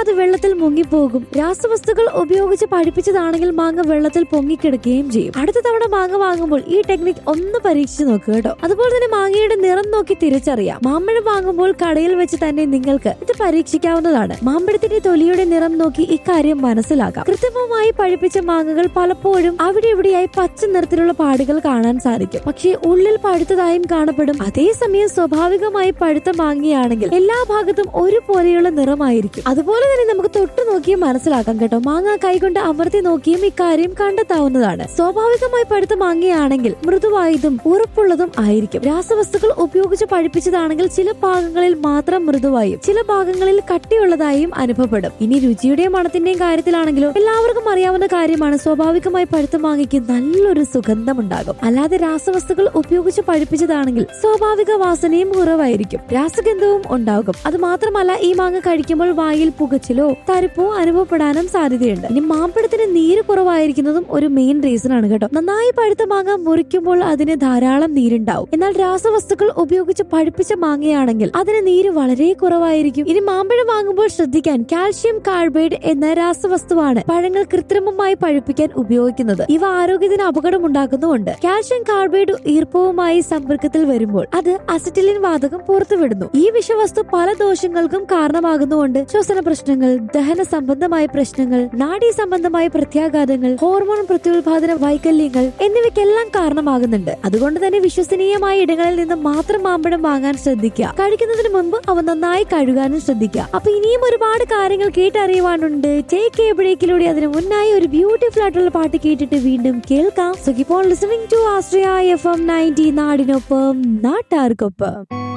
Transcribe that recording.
അത് വെള്ളത്തിൽ മുങ്ങിപ്പോകും രാസവസ്തുക്കൾ ഉപയോഗിച്ച് പഠിപ്പിച്ചതാണെങ്കിൽ മാങ്ങ വെള്ളത്തിൽ പൊങ്ങിക്കിടക്കുകയും ചെയ്യും അടുത്ത തവണ മാങ്ങ വാങ്ങുമ്പോൾ ഈ ടെക്നിക് ഒന്ന് പരീക്ഷിച്ചു നോക്കുക കേട്ടോ അതുപോലെ തന്നെ മാങ്ങയുടെ നിറം നോക്കി തിരിച്ചറിയാം മാമ്പഴം വാങ്ങുമ്പോൾ കടയിൽ വെച്ച് തന്നെ നിങ്ങൾക്ക് ഇത് പരീക്ഷിക്കാവുന്നതാണ് മാമ്പഴത്തിന്റെ തൊലിയുടെ നിറം നോക്കി ഇക്കാര്യം മനസ്സിലാക്കാം കൃത്രിമമായി പഴുപ്പിച്ച മാങ്ങകൾ പലപ്പോഴും അവിടെ ഇവിടെയായി പച്ച നിറത്തിലുള്ള പാടുകൾ കാണാൻ സാധിക്കും പക്ഷേ ഉള്ളിൽ പഴുത്തതായും കാണപ്പെടും അതേസമയം സ്വാഭാവികമായി പഴുത്ത മാങ്ങയാണെങ്കിൽ എല്ലാ ഭാഗത്തും ഒരുപോലെയുള്ള നിറമായിരിക്കും അതുപോലെ തന്നെ നമുക്ക് തൊട്ടു നോക്കിയും മനസ്സിലാക്കാം കേട്ടോ മാങ്ങ കൈകൊണ്ട് അമർത്തി നോക്കിയും ഇക്കാര്യം കണ്ടെത്താവുന്നതാണ് സ്വാഭാവികമായി പഴുത്ത മാങ്ങയാണെങ്കിൽ മൃദുവായതും ഉറപ്പുള്ളതും ആയിരിക്കും രാസവസ്തുക്കൾ ഉപയോഗിച്ച് പഴുപ്പിച്ചതാണെങ്കിൽ ചില ഭാഗങ്ങളിൽ മാത്രം മൃദുവായും ചില ഭാഗങ്ങളിൽ കട്ടിയുള്ളതായും അനുഭവപ്പെടും ഇനി രുചിയുടെയും മണത്തിന്റെയും കാര്യത്തിലാണെങ്കിലും എല്ലാവർക്കും അറിയാവുന്ന കാര്യമാണ് സ്വാഭാവികമായി പഴുത്ത മാങ്ങയ്ക്ക് നല്ലൊരു സുഗന്ധമുണ്ടാകും അല്ലാതെ രാസവസ്തുക്കൾ ഉപയോഗിച്ച് പഴുപ്പിച്ചതാണെങ്കിൽ സ്വാഭാവിക വാസനയും കുറവായിരിക്കും രാസഗന്ധവും ഉണ്ടാകും അത് മാത്രമല്ല ഈ മാങ്ങ കഴിക്കുമ്പോൾ വായിൽ പുകച്ചിലോ തരിപ്പോ അനുഭവപ്പെടാനും സാധ്യതയുണ്ട് ഇനി മാമ്പഴത്തിന് നീര് കുറവായിരിക്കുന്നതും ഒരു മെയിൻ റീസൺ ആണ് കേട്ടോ നന്നായി പഴുത്ത മാങ്ങ മുറിക്കുമ്പോൾ അതിന് ധാരാളം നീരുണ്ടാവും എന്നാൽ രാസവസ്തുക്കൾ ഉപയോഗിച്ച് പഴുപ്പിച്ച മാങ്ങയാണെങ്കിൽ അതിന് നീര് വളരെ കുറവായിരിക്കും ഇനി മാമ്പഴം വാങ്ങുമ്പോൾ ശ്രദ്ധിക്കാൻ കാൽഷ്യം കാർബൈഡ് എന്ന രാസവസ്തുവാണ് പഴങ്ങൾ കൃത്രിമമായി പഴുപ്പിക്കാൻ ഉപയോഗിക്കുന്നത് ഇവ ആരോഗ്യത്തിന് അപകടം ഉണ്ടാക്കുന്നുമുണ്ട് കാൽഷ്യം കാർബൈഡ് ഈർപ്പവുമായി സമ്പർക്കത്തിൽ വരുമ്പോൾ അത് അസറ്റിലിൻ വാതകം പുറത്തുവിടുന്നു ഈ വിഷവസ്തു പല ദോഷങ്ങൾക്കും കാരണമാകുന്നുകൊണ്ട് ശ്വസന പ്രശ്നങ്ങൾ ദഹന സംബന്ധമായ പ്രശ്നങ്ങൾ നാഡീ സംബന്ധമായ പ്രത്യാഘാതങ്ങൾ ഹോർമോൺ പ്രത്യുൽപാദന വൈകല്യങ്ങൾ എന്നിവയ്ക്കെല്ലാം കാരണമാകുന്നുണ്ട് അതുകൊണ്ട് തന്നെ വിശ്വസനീയമായ ഇടങ്ങളിൽ നിന്ന് മാത്രം മാമ്പഴം വാങ്ങാൻ ശ്രദ്ധിക്കുക കഴിക്കുന്നതിന് മുൻപ് അവ നന്നായി കഴുകാനും ശ്രദ്ധിക്കുക അപ്പൊ ഇനിയും ഒരുപാട് കാര്യങ്ങൾ കേട്ടറിയുവാനുണ്ട് ടേക്ക് എ ബ്രേക്കിലൂടെ അതിന് മുന്നായി ഒരു ബ്യൂട്ടിഫുൾ ആയിട്ടുള്ള പാട്ട് കേട്ടിട്ട് വീണ്ടും കേൾക്കാം സോ ഇപ്പോൾ listening to Astria F M ninety നാടിനൊപ്പം നാട്ടാർക്കൊപ്പം